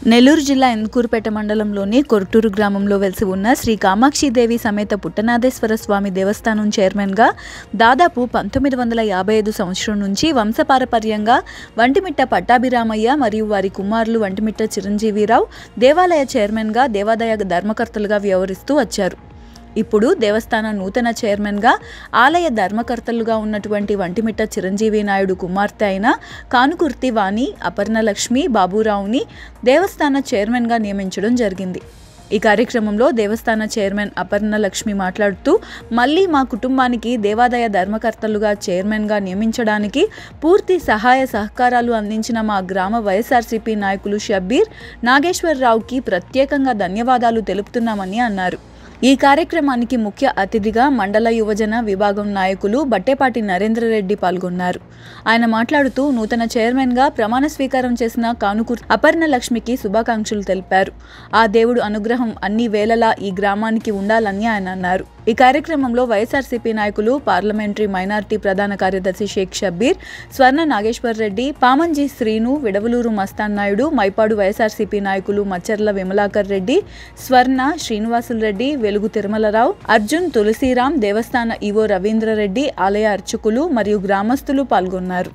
నెల్లూరు జిల్లా ఇందుకూరుపేట మండలంలోని కొరటూరు గ్రామంలో వెలిసి ఉన్న శ్రీ కామాక్షిదేవి సమేత పుట్టనాదేశ్వర స్వామి దేవస్థానం చైర్మన్గా దాదాపు పంతొమ్మిది వందల యాభై ఐదు సంవత్సరం నుంచి వంశపారపర్యంగా వంటిమిట్ట పట్టాభిరామయ్య మరియు వారి కుమారులు వంటిమిట్ట చిరంజీవిరావు దేవాలయ చైర్మన్గా దేవాదాయ ధర్మకర్తలుగా వ్యవహరిస్తూ వచ్చారు ఇప్పుడు దేవస్థాన నూతన చైర్మన్గా ఆలయ ధర్మకర్తలుగా ఉన్నటువంటి వంటిమిట్ట చిరంజీవి నాయుడు కుమార్తె అయిన కానుకుర్తి వాణి అపర్ణలక్ష్మి బాబురావుని దేవస్థాన చైర్మన్గా నియమించడం జరిగింది ఈ కార్యక్రమంలో దేవస్థాన చైర్మన్ అపర్ణలక్ష్మి మాట్లాడుతూ మళ్ళీ మా కుటుంబానికి దేవాదాయ ధర్మకర్తలుగా చైర్మన్గా నియమించడానికి పూర్తి సహాయ సహకారాలు అందించిన మా గ్రామ వైఎస్ఆర్సీపీ నాయకులు షబ్బీర్ నాగేశ్వరరావుకి ప్రత్యేకంగా ధన్యవాదాలు తెలుపుతున్నామని అన్నారు ఈ కార్యక్రమానికి ముఖ్య అతిథిగా మండల యువజన విభాగం నాయకులు బట్టేపాటి నరేంద్రరెడ్డి పాల్గొన్నారు ఆయన మాట్లాడుతూ నూతన చైర్మన్గా ప్రమాణ స్వీకారం చేసిన కానుకూర్ అపర్ణ లక్ష్మికి శుభాకాంక్షలు తెలిపారు ఆ దేవుడు అనుగ్రహం అన్ని వేళలా ఈ గ్రామానికి ఉండాలని ఆయన అన్నారు ఈ కార్యక్రమంలో వైఎస్ఆర్సీపీ నాయకులు పార్లమెంటరీ మైనార్టీ ప్రధాన కార్యదర్శి షేక్ షబ్బీర్ స్వర్ణ నాగేశ్వర్ రెడ్డి పామంజీ శ్రీను విడవలూరు మస్తాన్ నాయుడు మైపాడు వైఎస్ఆర్సీపీ నాయకులు మచ్చర్ల విమలాకర్ రెడ్డి స్వర్ణ శ్రీనివాసులు రెడ్డి వెలుగు తిరుమలరావు అర్జున్ తులసిరాం దేవస్థాన ఈవో రవీంద్రరెడ్డి ఆలయ అర్చకులు మరియు గ్రామస్తులు పాల్గొన్నారు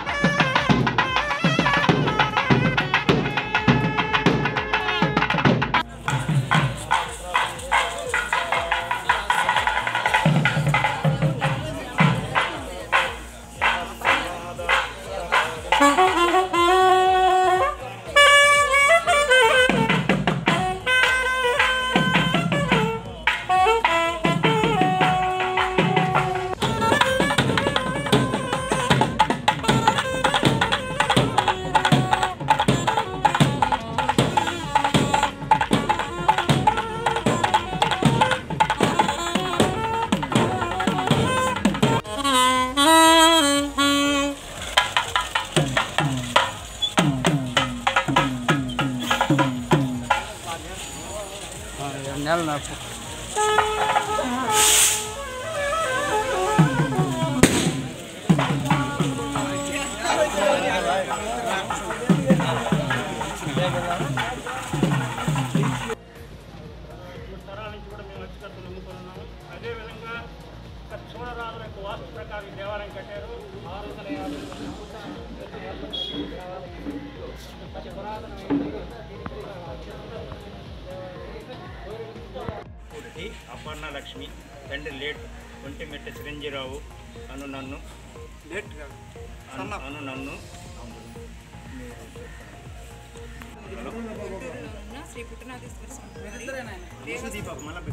నెల నాకు తరాల నుంచి కూడా మేము అత్యుత్తు నమ్ముకున్నాము అదేవిధంగా ఇక్కడ చోళరాజుల యొక్క వాస్తు ప్రకారం ఈ దేవాలయం కట్టారు ఆరు వందల యాభై అతి పురాతనమైనది పూర్తి అపర్ణ లక్ష్మి తండ్రి లేట్ ఒంటిమిట్ట చిరంజీరావు అను నన్ను లేట్ అను అను నన్ను ఉన్న శ్రీ పుట్టనాథేశ్వర స్వామి వారి దీపక్ మళ్ళీ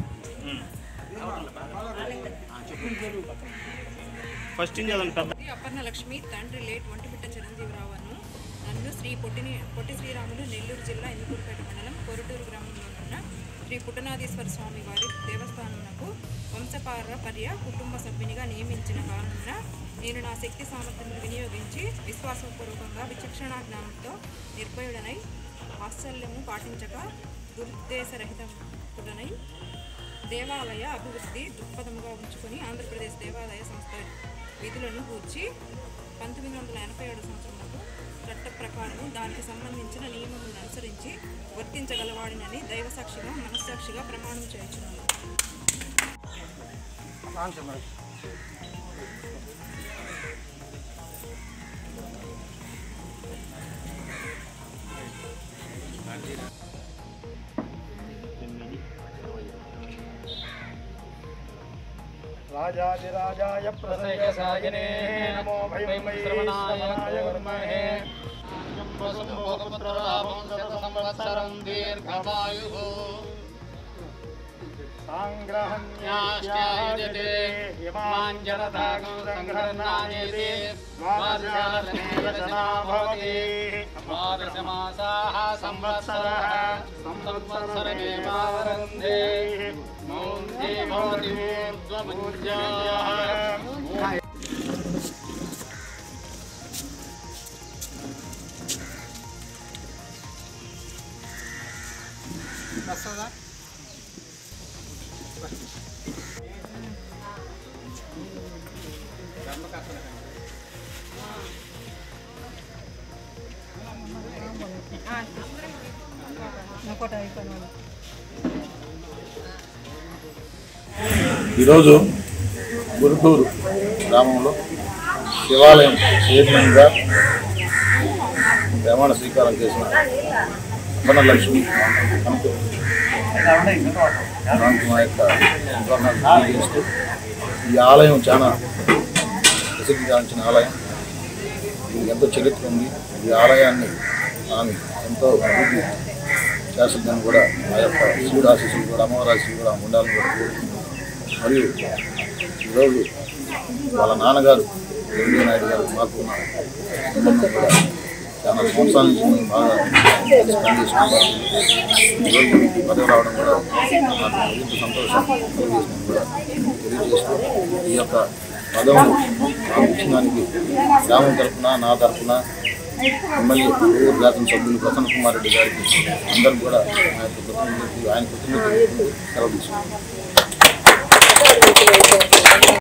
ఫస్ట్ చదవండి పెద్ద శ్రీ అపర్ణ లక్ష్మి తండ్రి లేట్ ఒంటిమిట్ట చిరంజీవిరావును నన్ను శ్రీ పొట్టిని పొట్టి శ్రీరాములు నెల్లూరు జిల్లా ఇందుకూరుపేట మండలం కొరటూరు గ్రామంలో ఉన్న శ్రీ పుట్టనాథేశ్వర స్వామి వారి దేవస్థానమునకు వంశపారపర్య కుటుంబ సభ్యునిగా నియమించిన కారణమున నేను నా శక్తి సామర్థ్యములు వినియోగించి విశ్వాసపూర్వకంగా విచక్షణ జ్ఞానంతో నిర్భయుడనై వాత్సల్యము పాటించక దురుద్దేశరహితుడనై దేవాలయ అభివృద్ధి దృక్పథముగా ఉంచుకొని ఆంధ్రప్రదేశ్ దేవాలయ సంస్థ విధులను కూర్చి పంతొమ్మిది వందల ఎనభై ఏడు సంవత్సరంలో చట్ట ప్రకారము దానికి సంబంధించిన నియమములను అనుసరించి వర్తించగలవాడినని దైవసాక్షిగా మనస్సాక్షిగా ప్రమాణం చేయించున్నాను రాజాదిరాజాయ ప్రసయసాయనే నమో భయం శ్రవణాయ గురుమహే సంవత్సరం దీర్ఘమాయు సాంగ్రహణ్యాశ్చాయతే హిమాంజనతాగం సంగ్రహణాయతే ద్వాదశాదనేవచనా భవతి ద్వాదశమాసాः సంవత్సరः సంవత్సరమేవావరందే మౌంధే భవతి ఊర్ధ్వముజ్జాः ఈరోజు గురుటూరు గ్రామంలో శివాలయం చైర్మన్గా ప్రమాణ స్వీకారం చేసిన లక్ష్మి దానికి మా యొక్క వివరణలు తెలియజేస్తూ ఈ ఆలయం చాలా ప్రసిద్ధిగాంచిన ఆలయం ఇది ఎంతో చరిత్ర ఉంది ఈ ఆలయాన్ని ఆమె ఎంతో అభివృద్ధి చేస్తుందని కూడా ఆ యొక్క శివుడు ఆశీస్సులు కూడా అమ్మవారి ఆశీస్సులు కూడా ఉండాలని కూడా కోరుకుంటున్నాను. మరియు ఈరోజు వాళ్ళ నాన్నగారు వెంకయ్య నాయుడు గారు మాకు ఉన్న సంబంధం కూడా చాలా సంవత్సరాల నుంచి మేము బాగా స్పెండ్ చేసుకుంటాం ఈరోజు ఈ పదవి రావడం కూడా నాకు మరింత సంతోషం తెలియజేస్తుంది కూడా తెలియజేస్తూ ఈ యొక్క పదవును నాకు ఇచ్చినానికి గ్రామం తరఫున నా తరఫున ఎమ్మెల్యే ఊరు శాసన సభ్యులు ప్రసన్న కుమార్ రెడ్డి గారికి అందరూ కూడా ఆయన కృతజ్ఞతలు ఆయన కృతజ్ఞతలు సెలవు తీసుకుంటున్నాను